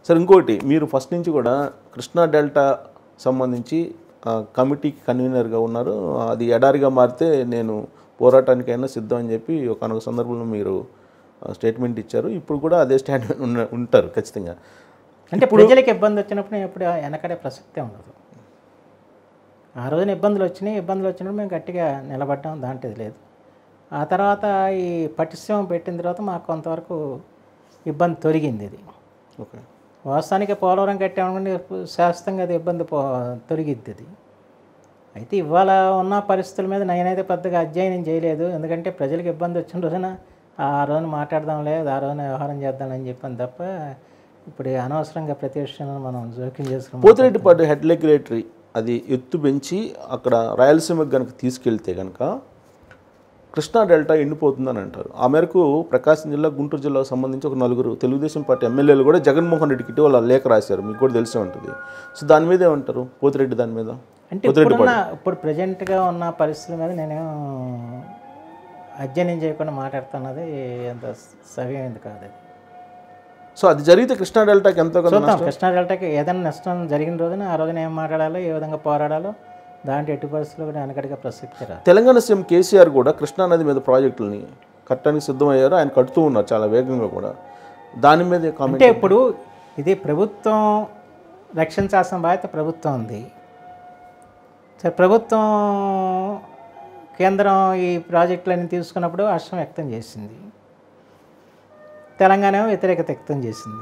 Sir ఇంకోటి మీరు first నుంచి కూడా కృష్ణా డెల్టా సంబంధించి ఆ, కమిటీకి కన్వీనర్గా ఉన్నారు అది ఎడారిగా మారితే నేను పోరాటానికైనా సిద్ధం అని చెప్పి ఒక సందర్భంలో మీరు స్టేట్మెంట్ ఇచ్చారు ఇప్పుడు కూడా అదే స్టాండ్ ఉన్న ఉంటారు ఖచ్చితంగా అంటే ప్రజలకు ఇబ్బంది వచ్చినప్పుడు నేను ఎప్పుడు వెనకడే ప్రసక్తే ఉండదు ఆ రోజున ఇబ్బందులు వచ్చినాయి ఇబ్బందులు వచ్చినప్పుడు మేము గట్టిగా నిలబడ్డాం దాంట్లో లేదు ఆ తర్వాత ఈ పటిష్టం పెట్టిన తర్వాత మాకు కొంతవరకు ఇబ్బంది తొలగింది ఇది ఓకే వాస్తవానికి పోలవరం కట్టామనుకుంటే శాశ్వతంగా అది ఇబ్బంది పో తొలగిద్ది అది అయితే ఇవాళ ఉన్న పరిస్థితుల మీద నేనైతే పెద్దగా అధ్యయనం చేయలేదు ఎందుకంటే ప్రజలకు ఇబ్బంది వచ్చిన రోజున ఆ రోజున మాట్లాడదాంలే ఆ రోజున వ్యవహారం చేద్దామని చెప్పాను తప్ప ఇప్పుడు అనవసరంగా ప్రతి విషయంలో మనం జోక్యం చేసుకున్నాం పోతిరెడ్డిపాటి హెడ్ రెగ్యులేటరీ అది ఎత్తు పెంచి అక్కడ రాయలసీమకి కనుక తీసుకెళ్తే కనుక కృష్ణా డెల్టా ఎండిపోతుందని అంటారు ఆ మేరకు ప్రకాశం జిల్లా గుంటూరు జిల్లాకు సంబంధించి ఒక నలుగురు తెలుగుదేశం పార్టీ ఎమ్మెల్యేలు కూడా జగన్మోహన్ రెడ్డికి ఇటీవల లేఖ రాశారు మీకు కూడా తెలిసే ఉంటుంది సో దాని మీద ఏమంటారు పోతిరెడ్డి దాని మీద అంటే ఇప్పుడున్న ఇప్పుడు ప్రజెంట్గా ఉన్న పరిస్థితుల మీద నేను అధ్యయనం చేయకుండా మాట్లాడుతున్నది అంత సవ్యమైంది కాదు అది సో అది జరిగితే కృష్ణా డెల్టాకి ఎంతో కొంత చూద్దాం కృష్ణా డెల్టాకి ఏదైనా నష్టం జరిగిన రోజున ఆ రోజున ఏం మాట్లాడాలో ఏ విధంగా పోరాడాలో దాంట్లో ఎట్టి పరిస్థితుల్లో కూడా వెనకడిగా ప్రసక్తి రాదు తెలంగాణ సీఎం కేసీఆర్ కూడా కృష్ణా నది మీద ప్రాజెక్టులని కట్టడానికి సిద్ధమయ్యారు ఆయన కడుతూ ఉన్నారు చాలా వేగంగా కూడా దాని మీద కామెంట్ అంటే ఇప్పుడు ఇది ప్రభుత్వం రక్షించాల్సిన బాధ్యత ప్రభుత్వం ఉంది సరే ప్రభుత్వం కేంద్రం ఈ ప్రాజెక్టులన్నీ తీసుకున్నప్పుడు హర్షం వ్యక్తం చేసింది తెలంగాణ ఏమో వ్యతిరేకత వ్యక్తం చేసింది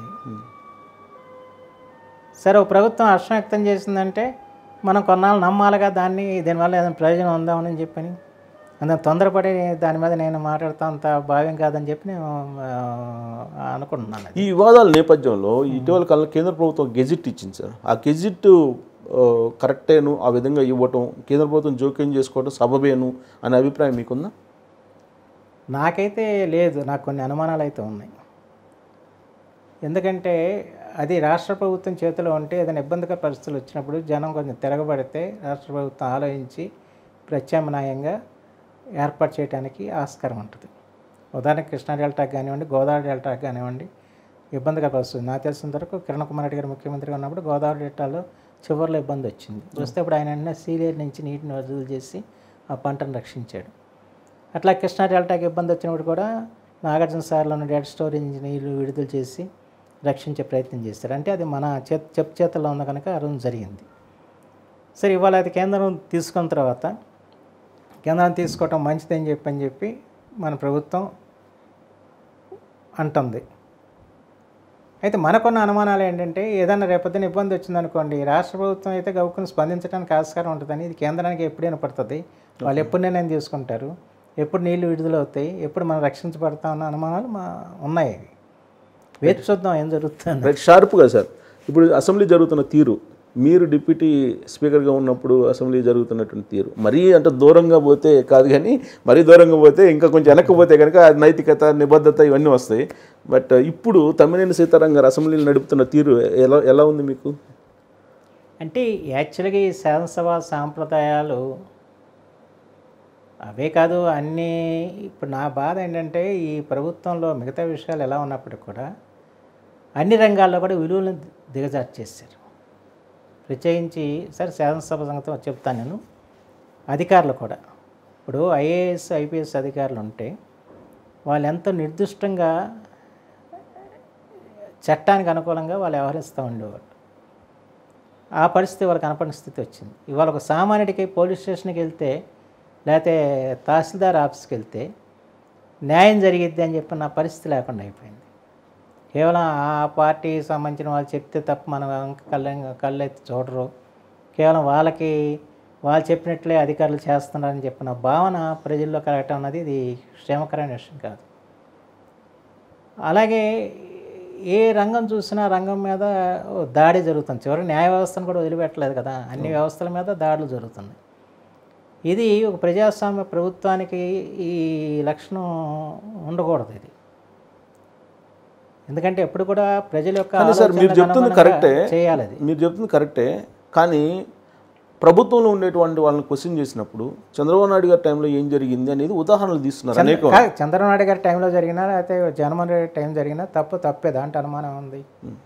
సరే ఒక ప్రభుత్వం హర్షం వ్యక్తం చేసిందంటే మనం కొన్నాళ్ళు నమ్మాలిగా దాన్ని దీనివల్ల ఏదైనా ప్రయోజనం ఉందామని చెప్పని అందులో తొందరపడి దాని మీద నేను మాట్లాడుతా అంత భావ్యం కాదని చెప్పి నేను ఆ, అనుకుంటున్నాను అది ఈ వివాదాల నేపథ్యంలో ఇటీవల కాలంలో కేంద్ర ప్రభుత్వం గెజిట్ ఇచ్చింది సార్ ఆ గెజిట్ ఆ, కరెక్టేను ఆ విధంగా ఇవ్వటం కేంద్ర ప్రభుత్వం జోక్యం చేసుకోవడం సబబేను అనే అభిప్రాయం మీకుందా నాకైతే లేదు నాకు కొన్ని అనుమానాలు అయితే ఉన్నాయి ఎందుకంటే అది రాష్ట్ర ప్రభుత్వం చేతిలో ఉంటే ఏదైనా ఇబ్బందికర పరిస్థితులు వచ్చినప్పుడు జనం కొంచెం తిరగబడితే రాష్ట్ర ప్రభుత్వం ఆలోచించి ప్రత్యామ్నాయంగా ఏర్పాటు చేయడానికి ఆస్కారం ఉంటుంది ఉదాహరణకి కృష్ణా డెల్టాకి కానివ్వండి గోదావరి డెల్టాకి కానివ్వండి ఇబ్బందికర పరిస్థితి నాకు తెలిసిన వరకు కిరణ్ కుమార్ రెడ్డి గారు ముఖ్యమంత్రిగా ఉన్నప్పుడు గోదావరి డెల్టాలో చివరిలో ఇబ్బంది వచ్చింది వస్తే ఇప్పుడు ఆయన వెంటనే సీలేరు నుంచి నీటిని వదులు చేసి ఆ పంటను రక్షించాడు అట్లా కృష్ణా డెల్టాకి ఇబ్బంది వచ్చినప్పుడు కూడా నాగార్జున సార్లోని డెడ్ స్టోరేజ్ నీళ్లు విడుదల చేసి రక్షించే ప్రయత్నం చేస్తారు అంటే అది మన చేత చెప్పు చేతుల్లో ఉంది కనుక ఆ రోజు జరిగింది సరే ఇవాళ అది కేంద్రం తీసుకున్న తర్వాత కేంద్రం తీసుకోవటం మంచిదని చెప్పి అని చెప్పి మన ప్రభుత్వం అంటుంది అయితే మనకున్న అనుమానాలు ఏంటంటే ఏదైనా రేపొద్దున ఇబ్బంది వచ్చిందనుకోండి రాష్ట్ర ప్రభుత్వం అయితే గౌక్కుని స్పందించడానికి ఆస్కారం ఉంటుందని ఇది కేంద్రానికి ఎప్పుడైనా పడుతుంది వాళ్ళు ఎప్పుడు నిర్ణయం తీసుకుంటారు ఎప్పుడు నీళ్లు విడుదలవుతాయి ఎప్పుడు మనం రక్షించబడతామన్న అనుమానాలు మా ఉన్నాయి అవి వేచి చూద్దాం ఏం జరుగుతుంది రైట్ షార్ప్గా సార్ ఇప్పుడు అసెంబ్లీ జరుగుతున్న తీరు మీరు డిప్యూటీ స్పీకర్గా ఉన్నప్పుడు అసెంబ్లీ జరుగుతున్నటువంటి తీరు మరీ అంత దూరంగా పోతే కాదు కానీ మరీ దూరంగా పోతే ఇంకా కొంచెం వెనక్కి పోతే కనుక అది నైతికత నిబద్ధత ఇవన్నీ వస్తాయి బట్ ఇప్పుడు తమ్మినేని సీతారాం గారు అసెంబ్లీని నడుపుతున్న తీరు ఎలా ఎలా ఉంది మీకు అంటే యాక్చువల్గా ఈ శాసనసభ సాంప్రదాయాలు అవే కాదు అన్నీ ఇప్పుడు నా బాధ ఏంటంటే ఈ ప్రభుత్వంలో మిగతా విషయాలు ఎలా ఉన్నప్పటికీ కూడా అన్ని రంగాల్లో కూడా విలువలను దిగజార్చేశారు ప్రత్యేకించి సరే శాసనసభ సంగతి చెప్తాను నేను అధికారులు కూడా ఇప్పుడు ఐఏఎస్ ఐపీఎస్ అధికారులు ఉంటే వాళ్ళు ఎంతో నిర్దిష్టంగా చట్టానికి అనుకూలంగా వాళ్ళు వ్యవహరిస్తూ ఉండేవాళ్ళు ఆ పరిస్థితి వాళ్ళకి కనపడిన స్థితి వచ్చింది ఇవాళ ఒక సామాన్యుడికి పోలీస్ స్టేషన్కి వెళ్తే లేకపోతే తహసీల్దార్ ఆఫీస్కి వెళ్తే న్యాయం జరిగిద్ది అని చెప్పి నా పరిస్థితి లేకుండా అయిపోయింది కేవలం ఆ పార్టీకి సంబంధించిన వాళ్ళు చెప్తే తప్ప మనం ఇంకా కళ్ళ కళ్ళు ఎత్తి చూడరు కేవలం వాళ్ళకి వాళ్ళు చెప్పినట్లే అధికారులు చేస్తున్నారని చెప్పిన భావన ప్రజల్లో కలగటం అన్నది ఇది క్షేమకరమైన విషయం కాదు అలాగే ఏ రంగం చూసినా రంగం మీద ఓ దాడి జరుగుతుంది చివరికి న్యాయ వ్యవస్థను కూడా వదిలిపెట్టలేదు కదా అన్ని వ్యవస్థల మీద దాడులు జరుగుతున్నాయి ఇది ఒక ప్రజాస్వామ్య ప్రభుత్వానికి ఈ లక్షణం ఉండకూడదు ఇది ఎందుకంటే ఎప్పుడు కూడా ప్రజల యొక్క కానీ సార్ మీరు ఆలోచనలకు చెప్తుంది అనుగుణంగా కరెక్టే చేయాలి అది మీరు చెప్తుంది కరెక్టే కానీ ప్రభుత్వంలో ఉండేటువంటి వాళ్ళని క్వశ్చన్ చేసినప్పుడు చంద్రబాబు నాయుడు గారి టైంలో ఏం జరిగింది అనేది ఉదాహరణలు తీస్తున్నారు అనేక కాదు, చంద్రబాబు నాయుడు గారి టైంలో జరిగినా లేకపోతే జగన్మోహన్ రెడ్డి టైం జరిగినా తప్పు తప్పే దాంట్లో అనుమానం ఉంది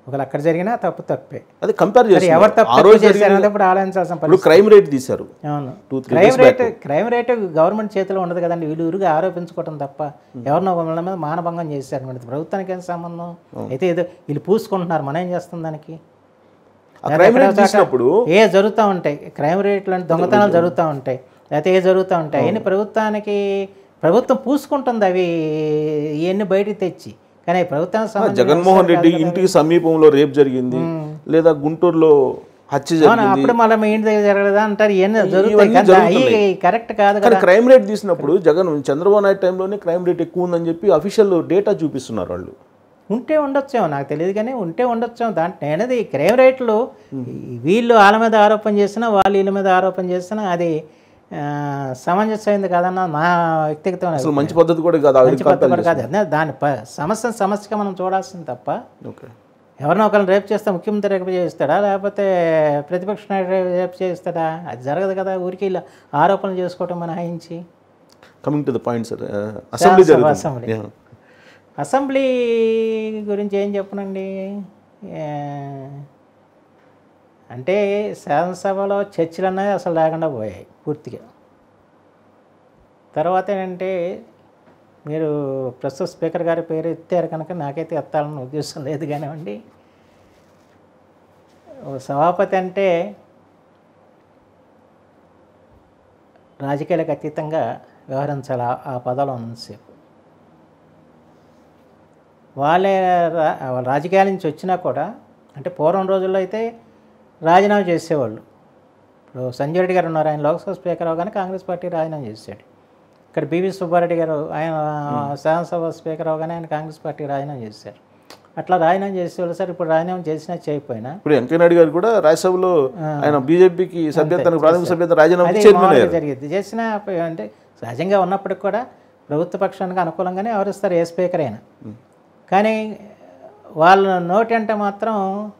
ఒకవేళ అక్కడ జరిగినా తప్పు తప్పే అది కంపేర్ మరి చేసి ఎవరు తప్పు ఆ తప్పు రోజు చేశారు అన్నప్పుడు ఆలోచించాల్సిన ఇప్పుడు పరిస్థితి క్రైమ్ రేట్ తీశారు అవును two three crime rate crime rate government చేతిలో ఉండదు కదండి వీళ్ళు ఊరుగా ఆరోపించుకోవటం తప్ప ఎవరినో వాళ్ళ మీద మానభంగం చేశారు మరి ప్రభుత్వానికి ఏం సంబంధం అయితే ఏదో వీళ్ళు పూసుకుంటున్నారు మనం ఏం చేస్తాం దానికి ఆ క్రైమ్ రేట్ తీసినప్పుడు ఏ జరుగుతూ ఉంటాయి క్రైమ్ రేట్లు అంటే దొంగతనాలు జరుగుతూ ఉంటాయి లేకపోతే ఏ జరుగుతూ ఉంటాయి అవన్నీ ప్రభుత్వానికి ప్రభుత్వం పూసుకుంటుంది అవి ఇవన్నీ బయటికి తెచ్చి కానీ ప్రభుత్వానికి సంబంధించిన జగన్మోహన్ రెడ్డి ఇంటికి సమీపంలో రేప్ జరిగింది లేదా గుంటూరులో హత్య అవును, జరిగింది అప్పుడు మళ్ళీ మీ ఇంటి దగ్గర జరగదా అంటారు ఇవన్నీ జరుగుతాయి ఇవన్నీ కానీ జరుగుతున్నాయి. అవి కరెక్ట్ కాదు కానీ కదా క్రైమ్ రేట్ తీసినప్పుడు జగన్ చంద్రబాబు నాయుడు టైంలోనే క్రైమ్ రేట్ ఎక్కువ ఉందని చెప్పి అఫీషియల్ డేటా చూపిస్తున్నారు వాళ్ళు ఉంటే ఉండొచ్చేమో నాకు తెలియదు కానీ ఉంటే ఉండొచ్చేమో దాంట్లో నేనది క్రైమ్ రేట్లు ఈ వీళ్ళు వాళ్ళ మీద ఆరోపణ చేసినా వాళ్ళు వీళ్ళ మీద ఆరోపణ చేసినా అది ఆ, సమంజసమైంది కాదన్న నా వ్యక్తిగతమైన అసలు మంచి పద్ధతి కూడా కాదు ఆవిడ మంచి పద్ధతి కూడా కాదు అదే దాని ప సమస్య సమస్యగా మనం చూడాల్సింది తప్ప ఓకే ఎవరినో ఒకరిని రేపు చేస్తే ముఖ్యమంత్రి రేపు చేయిస్తాడా లేకపోతే ప్రతిపక్ష నాయకుడు రేపు చేయిస్తాడా అది జరగదు కదా ఊరికి ఇలా ఆరోపణలు చేసుకోవటం మినహాయించి coming to the point sir assembly శాసనసభ జరుగుతుంది అసెంబ్లీ. Yeah. అసెంబ్లీ గురించి ఏం చెప్పనండి ఏ, అంటే శాసనసభలో చర్చలు అనేది అసలు లేకుండా పోయాయి పూర్తిగా తర్వాత ఏంటంటే మీరు ప్రస్తుత స్పీకర్ గారి పేరు ఎత్తారు కనుక నాకైతే ఎత్తాలని ఉద్దేశం లేదు కానివ్వండి ఓ సభాపతి అంటే రాజకీయాలకు అతీతంగా వ్యవహరించాలి ఆ- ఆ పదవిలో ఉన్నసేపు వాళ్ళే రా- వాళ్ళ రాజకీయాల నుంచి వచ్చినా కూడా అంటే పూర్వం రోజుల్లో అయితే రాజీనామా చేసేవాళ్ళు ఇప్పుడు సంజయ్ రెడ్డి గారు ఉన్నారు ఆయన లోక్సభ స్పీకర్ అవగానే కాంగ్రెస్ పార్టీ రాజీనామా చేశాడు ఇక్కడ బివి సుబ్బారెడ్డి గారు ఆయన శాసనసభ స్పీకర్ అవగానే ఆయన కాంగ్రెస్ పార్టీ రాజీనామా చేశారు అట్లా రాజీనామా చేసేవాళ్ళు సార్ ఇప్పుడు రాజీనామా చేసినా చేయకపోయినా ఇప్పుడు వెంకయ్యనాయుడు గారు కూడా రాజ్యసభలో ఆయన బీజేపీకి సభ్యత్వానికి ప్రాథమిక సభ్యత్వం రాజీనామా అది చైర్మన్ మామూలుగా అయ్యారు జరిగింది చేసిన అంటే సహజంగా ఉన్నప్పటికి కూడా ప్రభుత్వ పక్షానికి అనుకూలంగానే వ్యవహరిస్తారు ఏ స్పీకర్ అయినా కానీ వాళ్ళ నోటి అంటే మాత్రం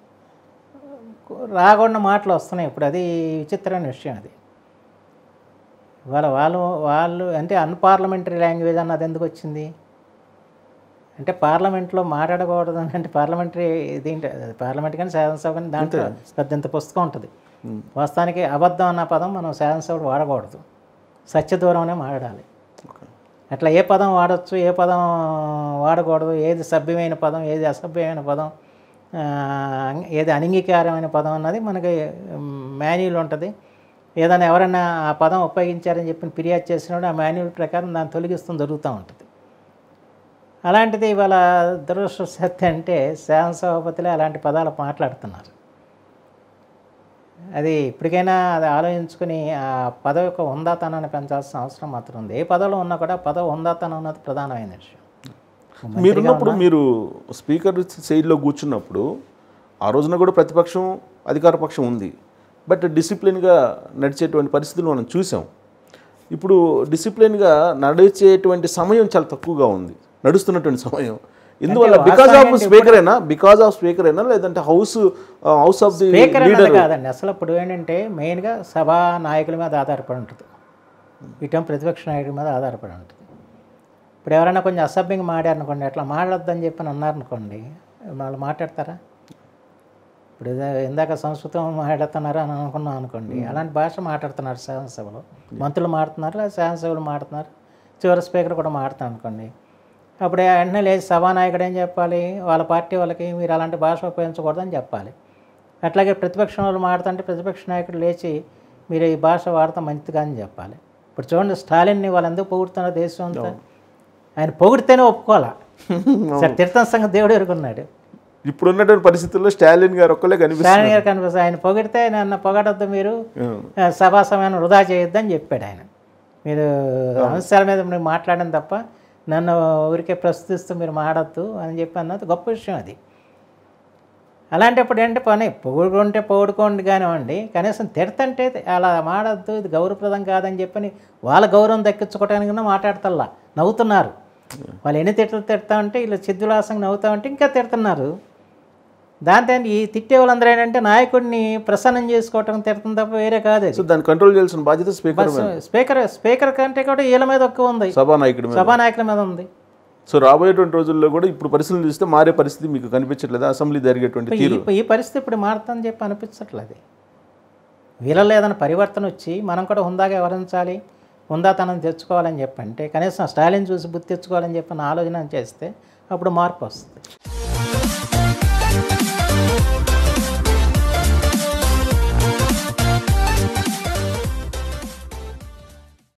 రాకుండా మాటలు వస్తున్నాయి ఇప్పుడు అది విచిత్రమైన విషయం అది వాళ్ళ వాళ్ళు వాళ్ళు అంటే అన్పార్లమెంటరీ లాంగ్వేజ్ అన్నది ఎందుకు వచ్చింది అంటే పార్లమెంట్లో మాట్లాడకూడదు అని అంటే పార్లమెంటరీ దీంట్లో పార్లమెంట్ కానీ శాసనసభ కానీ దాంట్లో పెద్దంత పుస్తకం ఉంటుంది వాస్తవానికి అబద్ధం అన్న పదం మనం శాసనసభలో వాడకూడదు సత్యదూరంనే మాట్లాడాలి అట్లా ఏ పదం వాడచ్చు ఏ పదం వాడకూడదు ఏది సభ్యమైన పదం ఏది అసభ్యమైన పదం ఆ, ఏది అనంగీకారమైన పదం అన్నది మనకి మాన్యువల్ ఉంటుంది ఏదైనా ఎవరైనా ఆ పదం ఉపయోగించారని చెప్పి ఫిర్యాదు చేసినప్పుడు ఆ మాన్యువల్ ప్రకారం దాన్ని తొలగిస్తాం జరుగుతూ ఉంటుంది అలాంటిది ఇవాళ దురదృష్టవశాత్తు అంటే శాసనసభాపతులే అలాంటి పదాలు మాట్లాడుతున్నారు అది ఇప్పటికైనా అది ఆలోచించుకుని ఆ పదవి యొక్క ఉందాతనాన్ని పెంచాల్సిన అవసరం మాత్రం ఉంది ఏ పదవిలో ఉన్నా కూడా పదవి ఉందాతనం అన్నది ప్రధానమైన విషయం మీరున్నప్పుడు మీరు స్పీకర్ సైడ్లో కూర్చున్నప్పుడు ఆ రోజున కూడా ప్రతిపక్షం అధికార పక్షం ఉంది బట్ డిసిప్లిన్గా నడిచేటువంటి పరిస్థితులు మనం చూసాం ఇప్పుడు డిసిప్లిన్గా నడిచేటువంటి సమయం చాలా తక్కువగా ఉంది నడుస్తున్నటువంటి సమయం ఇందువల్ల బికాజ్ ఆఫ్ స్పీకర్ అయినా బికాజ్ ఆఫ్ స్పీకర్ అయినా లేదంటే house house of the speaker అన్నది లీడర్ కాదండి అసలు ఇప్పుడు ఏంటంటే మెయిన్గా సభా నాయకుల మీద ఆధారపడి ఉంటుంది ఇటం ప్రతిపక్ష నాయకుల మీద ఆధారపడి ఉంటుంది ఇప్పుడు ఎవరైనా కొంచెం అసభ్యంగా మాడారనుకోండి అట్లా మాట్లాడొద్దని చెప్పి అన్నారనుకోండి వాళ్ళు మాట్లాడతారా ఇప్పుడు ఇదా- ఇందాక సంస్కృతం మాట్లాడుతున్నారు అని అనుకున్నాం అనుకోండి అలాంటి భాష మాట్లాడుతున్నారు శాసనసభలో మంత్రులు మాట్లాడుతున్నారు లేదా శాసనసభలు మాట్లాడుతున్నారు చివరి స్పీకర్ కూడా మాట్లాడుతున్నారు అనుకోండి అప్పుడు వెంటనే లేచి సభానాయకుడు ఏం చెప్పాలి వాళ్ళ పార్టీ వాళ్ళకి మీరు అలాంటి భాష ఉపయోగించకూడదని చెప్పాలి అట్లాగే ప్రతిపక్షం వాళ్ళు మాడుతుంటే ప్రతిపక్ష నాయకుడు లేచి మీరు ఈ భాష వాడతాం మంచిది అని చెప్పాలి ఇప్పుడు చూడండి స్టాలిన్ని వాళ్ళు ఎందుకు పొగుడుతున్నారు దేశం అంతా ఆయన పొగిడితేనే ఒప్పుకోవాలా సరే తీర్థం సంగతి దేవుడు ఎరుగున్నాడు ఇప్పుడు ఉన్నటువంటి పరిస్థితుల్లో స్టాలిన్ గారు ఒక్కలే కనిపిస్తారు స్టాలిన్ గారు కనిపిస్తుంది ఆయన పొగిడితే నన్ను పొగడొద్దు మీరు ఆ, సభా సమయాన్ని వృధా చేయొద్దని చెప్పాడు ఆయన మీరు అంశాల మీద మీరు మాట్లాడడం తప్ప నన్ను ఊరికే ప్రస్తుతిస్తూ మీరు మాడద్దు అని చెప్పి అన్నది గొప్ప విషయం అది అలాంటప్పుడు ఏంటంటే పని పొగుడుకుంటే పొగుడుకోండి కానివ్వండి కనీసం తిడతంటే అలా మాడద్దు ఇది గౌరవప్రదం కాదని చెప్పని వాళ్ళ గౌరవం దక్కించుకోవడానికి మాట్లాడతల్లా నవ్వుతున్నారు వాళ్ళు ఎన్ని తిట్లు తిడతా ఉంటే ఇలా చిద్దులాసంగా నవ్వుతా ఉంటే ఇంకా తిడుతున్నారు దాంతో ఈ తిట్టే వాళ్ళందరూ ఏంటంటే నాయకుడిని ప్రసన్నం చేసుకోవటం తిడతం తప్ప వేరే కాదు అది సో దాన్ని కంట్రోల్ చేయాల్సిన బాధ్యత స్పీకర్ స్పీకర్ స్పీకర్ కంటే కూడా వీళ్ళ మీద ఎక్కువ ఉంది సభానాయకుడి మీద సభానాయకుల మీద ఉంది సో రాబోయేటువంటి రోజుల్లో కూడా ఇప్పుడు పరిస్థితులు చూస్తే మారే పరిస్థితి మీకు కనిపించట్లేదా అసెంబ్లీ జరిగేటువంటి తీరు ఈ ఈ పరిస్థితి ఇప్పుడు మారుతుందని చెప్పి అనిపించట్లేదు వీళ్ళలో ఏదైనా పరివర్తన వచ్చి మనం కూడా హుందాగా వ్యవహరించాలి హుందాతనం తెచ్చుకోవాలని చెప్పంటే కనీసం స్టాలిన్ చూసి బుద్ధి తెచ్చుకోవాలని చెప్పిన ఆలోచన చేస్తే అప్పుడు మార్పు వస్తుంది